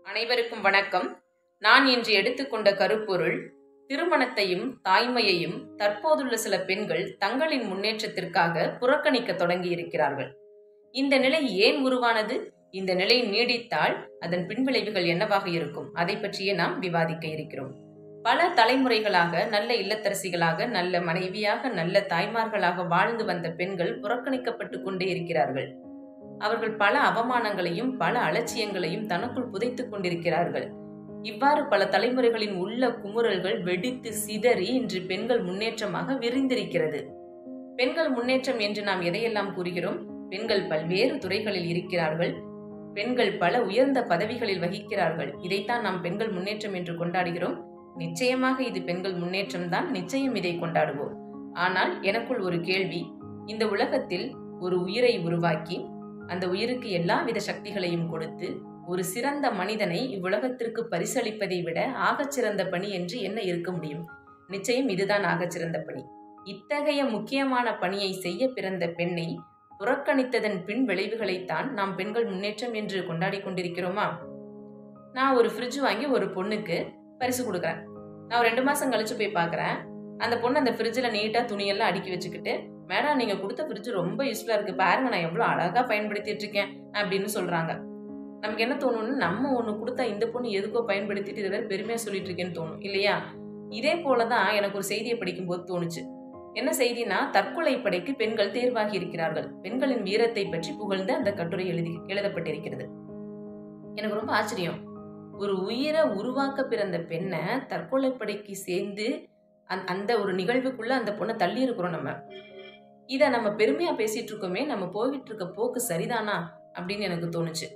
அனைவருக்கும் வணக்கம் நான் இன்று எடுத்துக்கொண்ட கருப்பொருள் திருமணத்தையும் தாய்மையையும் தற்போதுள்ள சில பெண்கள் தங்களின் முன்னேற்றத்திற்காக புறக்கணிக்க தொடங்கி இருக்கிறார்கள் இந்த நிலை ஏன் உருவானது இந்த நிலை நீடித்தால் அதன் பின்விளைவுகள் என்னவாக இருக்கும் அதை பற்றியே நாம் விவாதிக்க இருக்கிறோம் பல தலைமுறைகளாக நல்ல இல்லத்தரசிகளாக நல்ல மனைவியாக நல்ல தாய்மார்களாக வாழ்ந்து வந்த பெண்கள் புறக்கணிக்கப்பட்டு கொண்டே இருக்கிறார்கள் அவர்கள் பல அவமானங்களையும் பல அலட்சியங்களையும் தனக்குள் புதைத்துக் கொண்டிருக்கிறார்கள் இவ்வாறு பல தலைமுறைகளின் உள்ள குமுறல்கள் வெடித்து சிதறி இன்று பெண்கள் முன்னேற்றமாக விரிந்திருக்கிறது பெண்கள் முன்னேற்றம் என்று நாம் எதையெல்லாம் கூறுகிறோம் பெண்கள் பல்வேறு துறைகளில் இருக்கிறார்கள் பெண்கள் பல உயர்ந்த பதவிகளில் வகிக்கிறார்கள் இதைத்தான் நாம் பெண்கள் முன்னேற்றம் என்று கொண்டாடுகிறோம் நிச்சயமாக இது பெண்கள் முன்னேற்றம் தான் நிச்சயம் இதை கொண்டாடுவோம் ஆனால் எனக்குள் ஒரு கேள்வி இந்த உலகத்தில் ஒரு உயிரை உருவாக்கி அந்த உயிருக்கு எல்லாவித சக்திகளையும் கொடுத்து ஒரு சிறந்த மனிதனை இவ்வுலகத்திற்கு பரிசளிப்பதை விட ஆகச்சிறந்த பணி என்று என்ன இருக்க முடியும் நிச்சயம் இதுதான் ஆகச்சிறந்த பணி இத்தகைய முக்கியமான பணியை செய்ய பிறந்த பெண்ணை புறக்கணித்ததன் பின் விளைவுகளைத்தான் நாம் பெண்கள் முன்னேற்றம் என்று கொண்டாடி கொண்டிருக்கிறோமா நான் ஒரு ஃப்ரிட்ஜ் வாங்கி ஒரு பொண்ணுக்கு பரிசு கொடுக்குறேன் நான் ஒரு ரெண்டு மாசம் கழிச்சு போய் பார்க்குறேன் அந்த பொண்ணு அந்த ஃப்ரிட்ஜில் நீட்டாக துணியெல்லாம் அடுக்கி வச்சுக்கிட்டு மேடம் நீங்கள் கொடுத்த ஃப்ரிட்ஜ் ரொம்ப யூஸ்ஃபுல்லாக இருக்குது பாருங்க நான் எவ்வளோ அழகாக பயன்படுத்திட்டு இருக்கேன் அப்படின்னு சொல்கிறாங்க நமக்கு என்ன தோணும்னு நம்ம ஒன்று கொடுத்தா இந்த பொண்ணு எதுக்கோ பயன்படுத்திட்டு இதை வேற பெருமையாக சொல்லிட்டு இருக்கேன்னு தோணும் இல்லையா இதே போல தான் எனக்கு ஒரு செய்தியை படிக்கும்போது தோணுச்சு என்ன செய்தினா தற்கொலை படைக்கு பெண்கள் தேர்வாகி இருக்கிறார்கள் பெண்களின் வீரத்தை பற்றி புகழ்ந்து அந்த கட்டுரை எழுதி எழுதப்பட்டிருக்கிறது எனக்கு ரொம்ப ஆச்சரியம் ஒரு உயிரை உருவாக்க பிறந்த பெண்ணை தற்கொலை படைக்கு சேர்ந்து அந் அந்த ஒரு நிகழ்வுக்குள்ள அந்த பொண்ணை தள்ளி இருக்கிறோம் நம்ம இதை நம்ம பெருமையா பேசிட்டு இருக்கோமே நம்ம போய்கிட்டு இருக்க போக்கு சரிதானா அப்படின்னு எனக்கு தோணுச்சு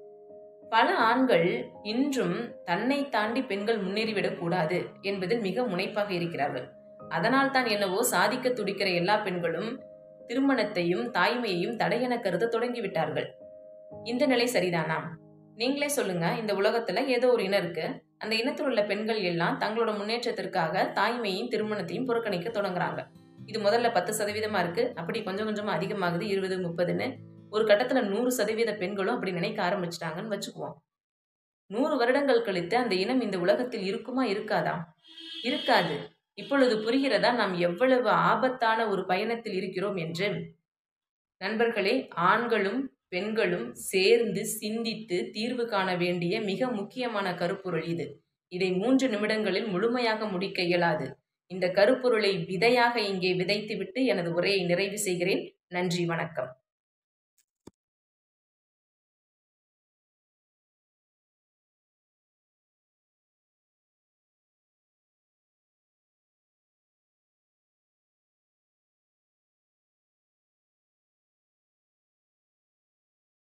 பல ஆண்கள் இன்றும் தன்னை தாண்டி பெண்கள் முன்னேறிவிடக் கூடாது என்பதில் மிக முனைப்பாக இருக்கிறார்கள் அதனால் தான் என்னவோ சாதிக்க துடிக்கிற எல்லா பெண்களும் திருமணத்தையும் தாய்மையையும் தடையென கருத தொடங்கிவிட்டார்கள் இந்த நிலை சரிதானா நீங்களே சொல்லுங்க இந்த உலகத்துல ஏதோ ஒரு இனம் இருக்கு அந்த இனத்தில் உள்ள பெண்கள் எல்லாம் தங்களோட முன்னேற்றத்திற்காக தாய்மையும் திருமணத்தையும் புறக்கணிக்க தொடங்குறாங்க இது முதல்ல பத்து சதவீதமா இருக்கு அப்படி கொஞ்சம் கொஞ்சமா அதிகமாகுது இருபது முப்பதுன்னு ஒரு கட்டத்துல நூறு சதவீத பெண்களும் அப்படி நினைக்க ஆரம்பிச்சிட்டாங்கன்னு வச்சுக்குவோம் நூறு வருடங்கள் கழித்து அந்த இனம் இந்த உலகத்தில் இருக்குமா இருக்காதா இருக்காது இப்பொழுது புரிகிறதா நாம் எவ்வளவு ஆபத்தான ஒரு பயணத்தில் இருக்கிறோம் என்று நண்பர்களே ஆண்களும் பெண்களும் சேர்ந்து சிந்தித்து தீர்வு காண வேண்டிய மிக முக்கியமான கருப்பொருள் இது இதை மூன்று நிமிடங்களில் முழுமையாக முடிக்க இயலாது இந்த கருப்பொருளை விதையாக இங்கே விதைத்துவிட்டு எனது உரையை நிறைவு செய்கிறேன் நன்றி வணக்கம்